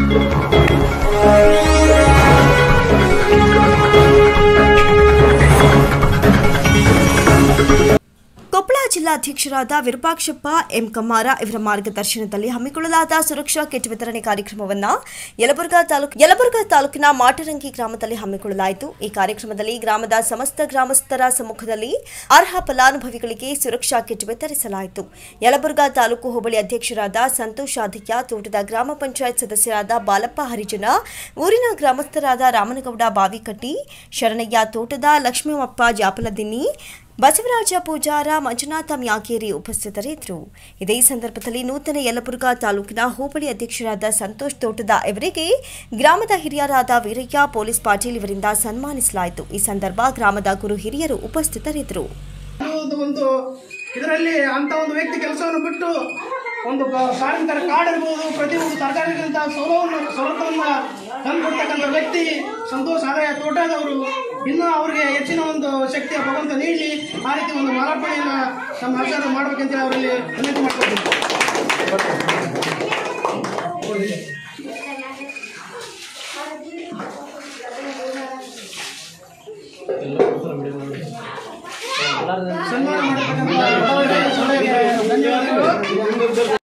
ಕೊಪ್ಪಳ ಜಿಲ್ಲಾಧ್ಯಕ್ಷರಾದ ವಿರೂಪಾಕ್ಷಪ್ಪ ಎಂ ಕಮ್ಮಾರ ಇವರ ಮಾರ್ಗದರ್ಶನದಲ್ಲಿ ಹಮ್ಮಿಕೊಳ್ಳಲಾದ ಸುರಕ್ಷಾ ಕಿಟ್ ವಿತರಣೆ ಕಾರ್ಯಕ್ರಮವನ್ನು ಯಲಬುರ್ಗಾ ತಾಲೂಕು ಯಲಬುರ್ಗಾ ತಾಲೂಕಿನ ಮಾಟರಂಗಿ ಗ್ರಾಮದಲ್ಲಿ ಹಮ್ಮಿಕೊಳ್ಳಲಾಯಿತು ಈ ಕಾರ್ಯಕ್ರಮದಲ್ಲಿ ಗ್ರಾಮದ ಸಮಸ್ತ ಗ್ರಾಮಸ್ಥರ ಸಮ್ಮುಖದಲ್ಲಿ ಅರ್ಹ ಫಲಾನುಭವಿಗಳಿಗೆ ಸುರಕ್ಷಾ ಕಿಟ್ ವಿತರಿಸಲಾಯಿತು ಯಲಬುರ್ಗಾ ತಾಲೂಕು ಹೋಬಳಿ ಅಧ್ಯಕ್ಷರಾದ ಸಂತೋಷ್ ಆದಿತ್ಯ ತೋಟದ ಗ್ರಾಮ ಪಂಚಾಯತ್ ಸದಸ್ಯರಾದ ಬಾಲಪ್ಪ ಹರಿಜನ ಊರಿನ ಗ್ರಾಮಸ್ಥರಾದ ರಾಮನಗೌಡ ಬಾವಿಕಟ್ಟಿ ಶರಣಯ್ಯ ತೋಟದ ಲಕ್ಷ್ಮೀಮಪ್ಪ ಜಾಪಲದಿನ್ನಿ ಬಸವರಾಜ ಪೂಜಾರ ಮಂಜುನಾಥ ಮ್ಯಾಗೇರಿ ಉಪಸ್ಥಿತರಿದ್ದರು ಇದೇ ಸಂದರ್ಭದಲ್ಲಿ ನೂತನ ಯಲಬುರ್ಗಾ ತಾಲೂಕಿನ ಹೋಬಳಿ ಅಧ್ಯಕ್ಷರಾದ ಸಂತೋಷ್ ತೋಟದ ಇವರಿಗೆ ಗ್ರಾಮದ ಹಿರಿಯರಾದ ವೀರಯ್ಯ ಪೊಲೀಸ್ ಪಾಟೀಲ್ ಇವರಿಂದ ಸನ್ಮಾನಿಸಲಾಯಿತು ಈ ಸಂದರ್ಭ ಗ್ರಾಮದ ಗುರು ಹಿರಿಯರು ಉಪಸ್ಥಿತರಿದ್ದರು ಒಂದು ಒಂದು ಇದರಲ್ಲಿ ಅಂತ ಒಂದು ವ್ಯಕ್ತಿ ಕೆಲಸವನ್ನು ಬಿಟ್ಟು ಒಂದು ಕ- ಕಾರ್ಮಿಕರ ಕಾರ್ಡ್ ಇರ್ಬೋದು ಪ್ರತಿಯೊಂದು ಸರ್ಕಾರಗಳಿಂದ ಸೌಲಭ್ಯವನ್ನು ಸೌಲಭ್ಯವನ್ನು ತಂದುಕೊಡ್ತಕ್ಕಂಥ ವ್ಯಕ್ತಿ ಸಂತೋಷ್ ಆದಾಯ ತೋಟದವರು ಇನ್ನೂ ಅವರಿಗೆ ಹೆಚ್ಚಿನ ಒಂದು ಶಕ್ತಿಯ ಭಗವಂತ ನೀಡಲಿ ಆ ರೀತಿ ಒಂದು ಮಾಲಾರ್ಪಣೆಯನ್ನು ನಮ್ಮ ಆಚಾರ ಮಾಡ್ಬೇಕಂತೇಳಿ ಅವರಲ್ಲಿ ವಿನಂತಿ ಮಾಡ್ಕೊಳ್ತೀನಿ ಸನ್ಮಾನ ಮಾಡತಕ್ಕಂಥ ಬಡವರಿಗೆ ಧನ್ಯವಾದಗಳು